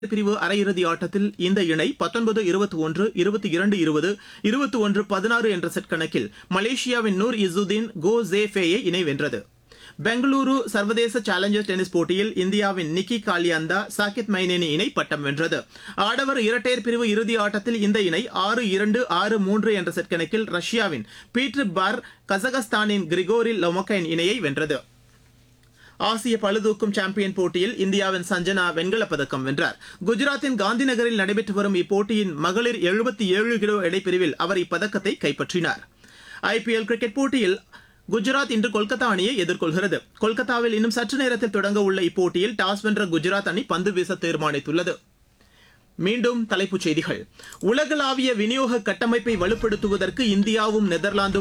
பிரிவு அரையிறுதி ஆட்டத்தில் இந்த இணை பத்தொன்பது இருபத்தி ஒன்று இருபத்தி இரண்டு இருபது இருபத்தி ஒன்று பதினாறு என்ற செட் கணக்கில் மலேசியாவின் நூர் இசுதீன் கோ ஜே ஃபேயை இணை வென்றது பெங்களூரு சர்வதேச சேலஞ்சர் டென்னிஸ் போட்டியில் இந்தியாவின் நிக்கி காலியாந்தா சாகித் மைனேனி இணை பட்டம் வென்றது ஆடவர் இரட்டையர் பிரிவு இறுதி ஆட்டத்தில் இந்த இணை ஆறு இரண்டு ஆறு மூன்று என்ற செட் கணக்கில் ரஷ்யாவின் பீட்டர் பார் கசகஸ்தானின் கிரிகோரி லொமக்கைன் இணையை வென்றது ஆசிய பளுதூக்கும் சாம்பியன் போட்டியில் இந்தியாவின் சஞ்சனா வெண்கலப் பதக்கம் வென்றார் குஜராத்தின் காந்தி நகரில் நடைபெற்று வரும் இப்போட்டியின் மகளிர் எழுபத்தி ஏழு கிலோ எடைப்பிரிவில் அவர் இப்பதக்கத்தை கைப்பற்றினார் ஐபிஎல் கிரிக்கெட் போட்டியில் குஜராத் இன்று கொல்கத்தா அணியை எதிர்கொள்கிறது கொல்கத்தாவில் இன்னும் சற்று நேரத்தில் தொடங்க உள்ள இப்போட்டியில் டாஸ் வென்ற குஜராத் அணி பந்து வீச தீர்மானித்துள்ளது மீண்டும் தலைப்புச் செய்திகள் உலகளாவிய விநியோக கட்டமைப்பை வலுப்படுத்துவதற்கு இந்தியாவும் நெதர்லாந்தும்